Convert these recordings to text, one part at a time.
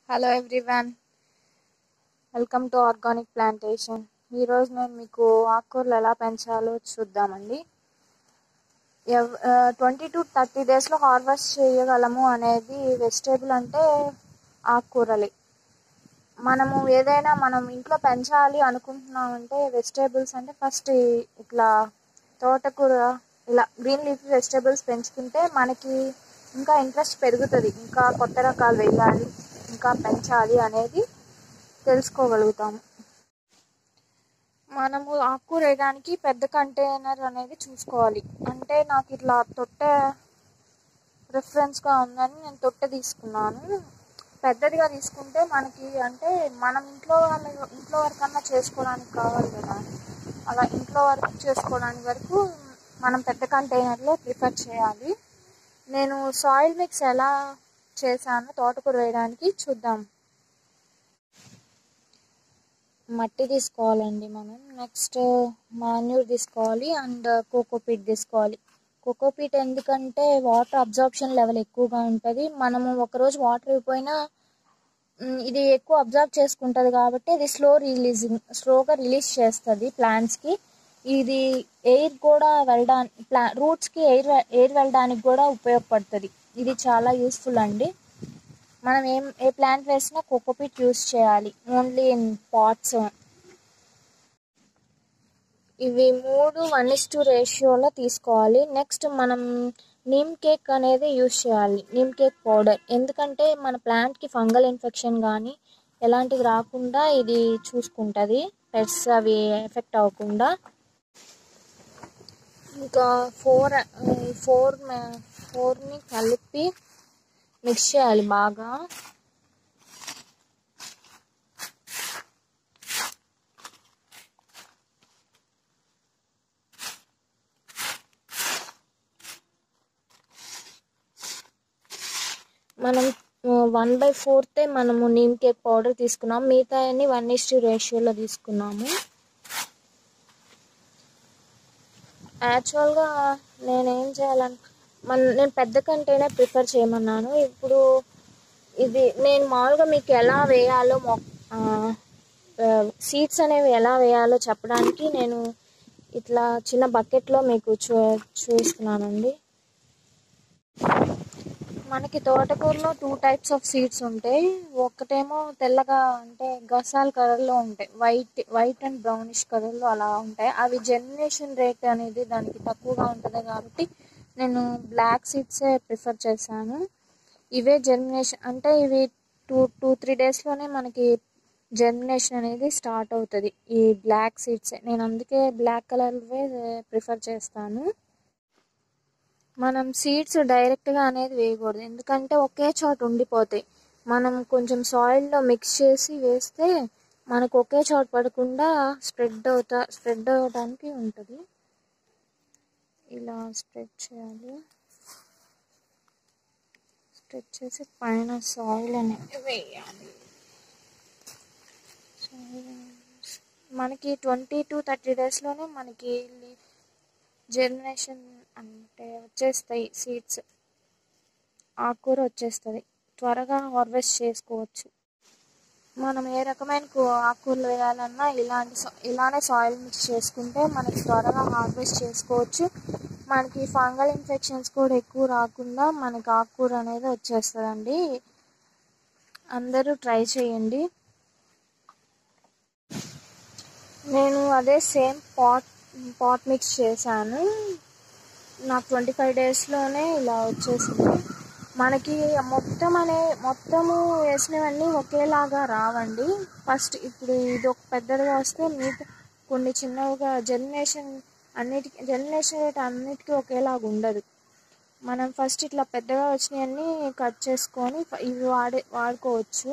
hello everyone welcome to organic plantation ఈరోజు నేను మీకు ఆకుకూరలు ఎలా పెంచాలో చూద్దామండి ట్వంటీ టు థర్టీ డేస్లో హార్వెస్ట్ చేయగలము అనేది వెజిటేబుల్ అంటే ఆకుకూరలే మనము ఏదైనా మనం ఇంట్లో పెంచాలి అనుకుంటున్నామంటే వెజిటేబుల్స్ అంటే ఫస్ట్ ఇట్లా తోటకూర ఇలా గ్రీన్ లీఫ్ వెజిటేబుల్స్ పెంచుకుంటే మనకి ఇంకా ఇంట్రెస్ట్ పెరుగుతుంది ఇంకా కొత్త రకాలు వేయాలి ఇంకా పెంచాలి అనేది తెలుసుకోగలుగుతాము మనము ఆకుకూర వేయడానికి పెద్ద కంటైనర్ అనేది చూసుకోవాలి అంటే నాకు ఇట్లా తొట్టె రిఫరెన్స్గా ఉందని నేను తొట్టె తీసుకున్నాను పెద్దదిగా తీసుకుంటే మనకి అంటే మనం ఇంట్లో వాళ్ళ ఇంట్లో వరకన్నా చేసుకోవడానికి కావాలి కదా అలా ఇంట్లో వర్క్ చేసుకోవడానికి వరకు మనం పెద్ద కంటైనర్లో ప్రిఫర్ చేయాలి నేను సాయిల్ మిక్స్ ఎలా చేశాను తోటకూర వేయడానికి చూద్దాం మట్టి తీసుకోవాలండి మనం నెక్స్ట్ మాన్యూర్ తీసుకోవాలి అండ్ కోకోపీట్ తీసుకోవాలి కోకోపీట్ ఎందుకంటే వాటర్ అబ్జార్ప్షన్ లెవెల్ ఎక్కువగా ఉంటుంది మనము ఒకరోజు వాటర్ అయిపోయినా ఇది ఎక్కువ అబ్జర్వ్ చేసుకుంటుంది కాబట్టి ఇది స్లో రిలీజింగ్ స్లోగా రిలీజ్ చేస్తుంది ప్లాంట్స్కి ఇది ఎయిర్ కూడా వెళ్ళడానికి ప్లా రూట్స్కి ఎయిర్ ఎయిర్ వెళ్ళడానికి కూడా ఉపయోగపడుతుంది ఇది చాలా యూస్ఫుల్ అండి మనం ఏం ఏ ప్లాంట్ వేసినా కోకోపీట్ యూస్ చేయాలి ఓన్లీ ఇన్ పాట్స్ ఇవి మూడు వన్ ఇస్ టూ రేషియోలో తీసుకోవాలి నెక్స్ట్ మనం నీమ్ కేక్ అనేది యూస్ చేయాలి నీమ్ కేక్ పౌడర్ ఎందుకంటే మన ప్లాంట్కి ఫంగల్ ఇన్ఫెక్షన్ కానీ ఎలాంటివి రాకుండా ఇది చూసుకుంటుంది పెట్స్ అవి ఎఫెక్ట్ అవ్వకుండా ఇంకా ఫోర్ ఫోర్ ఫోర్ని కలిపి మిక్స్ చేయాలి బాగా మనం వన్ బై ఫోర్తే మనము నీమ్ కేక్ పౌడర్ తీసుకున్నాం మిగతా అన్ని వన్ ఇస్ టూ రేషియోలో తీసుకున్నాము యాక్చువల్గా నేనేం చేయాలను మన నేను పెద్ద కంటైనర్ ప్రిఫర్ చేయమన్నాను ఇప్పుడు ఇది నేను మామూలుగా మీకు ఎలా వేయాలో మొ సీడ్స్ అనేవి ఎలా వేయాలో చెప్పడానికి నేను ఇట్లా చిన్న బకెట్లో మీకు చూ చూపిస్తున్నానండి మనకి తోటకూరలో టూ టైప్స్ ఆఫ్ సీడ్స్ ఉంటాయి ఒకటేమో తెల్లగా అంటే గసాల కలర్లో ఉంటాయి వైట్ వైట్ అండ్ బ్రౌనిష్ కలర్లో అలా ఉంటాయి అవి జర్మినేషన్ రేట్ అనేది దానికి తక్కువగా ఉంటుంది కాబట్టి నేను బ్లాక్ సీడ్సే ప్రిఫర్ చేశాను ఇవే జర్మినేషన్ అంటే ఇవి టూ టూ త్రీ డేస్లోనే మనకి జర్మినేషన్ అనేది స్టార్ట్ అవుతుంది ఈ బ్లాక్ సీడ్స్ నేను అందుకే బ్లాక్ కలర్వే ప్రిఫర్ చేస్తాను మనం సీడ్స్ డైరెక్ట్గా అనేది వేయకూడదు ఎందుకంటే ఒకే చోట ఉండిపోతాయి మనం కొంచెం సాయిల్లో మిక్స్ చేసి వేస్తే మనకు ఒకే చోట పడకుండా స్ప్రెడ్ అవుతా స్ప్రెడ్ అవ్వడానికి ఉంటుంది ఇలా స్ప్రెడ్ చేయాలి స్ప్రెడ్ చేసి పైన సాయిల్ అనేది వేయాలి మనకి ట్వంటీ టు థర్టీ డేస్లోనే మనకి జర్మినేషన్ అంటే వచ్చేస్తాయి సీడ్స్ ఆకుకూర వచ్చేస్తుంది త్వరగా హార్వెస్ట్ చేసుకోవచ్చు మనం ఏ రకమైన ఆకుకూరలు వేయాలన్నా ఇలాంటి ఇలానే సాయిల్ మిక్స్ చేసుకుంటే మనకి త్వరగా హార్వెస్ట్ చేసుకోవచ్చు మనకి ఫంగల్ ఇన్ఫెక్షన్స్ కూడా ఎక్కువ రాకుండా మనకి ఆకుకూర అనేది వచ్చేస్తుందండి అందరూ ట్రై చేయండి నేను అదే సేమ్ పాట్ పాట్ మిక్స్ చేశాను నాకు ట్వంటీ ఫైవ్ డేస్లోనే ఇలా వచ్చేసింది మనకి మొత్తం అనే మొత్తము వేసినవన్నీ ఒకేలాగా రావండి ఫస్ట్ ఇప్పుడు ఇది ఒక పెద్దదిగా వస్తే మిగతా కొన్ని చిన్నవిగా జర్మినేషన్ అన్నిటికీ జర్మినేషన్ రేట్ అన్నిటికీ ఒకేలాగా ఉండదు మనం ఫస్ట్ ఇట్లా పెద్దగా వచ్చినవన్నీ కట్ చేసుకొని ఇవి వాడే వాడుకోవచ్చు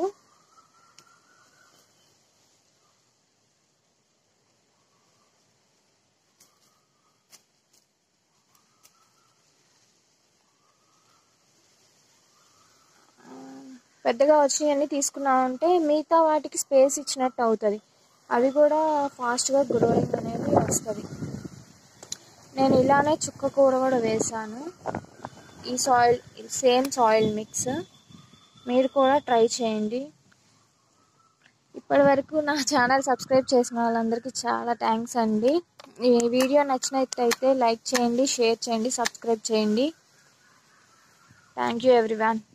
పెద్దగా వచ్చినవన్నీ తీసుకున్నామంటే మిగతా వాటికి స్పేస్ ఇచ్చినట్టు అవుతుంది అవి కూడా ఫాస్ట్గా గ్రోయింగ్ అనేది వస్తుంది నేను ఇలానే చుక్క కూర కూడా వేసాను ఈ సాయిల్ సేమ్ సాయిల్ మిక్స్ మీరు కూడా ట్రై చేయండి ఇప్పటి వరకు నా ఛానల్ సబ్స్క్రైబ్ చేసిన వాళ్ళందరికీ చాలా థ్యాంక్స్ అండి ఈ వీడియో నచ్చినట్టయితే లైక్ చేయండి షేర్ చేయండి సబ్స్క్రైబ్ చేయండి థ్యాంక్ యూ ఎవ్రీవన్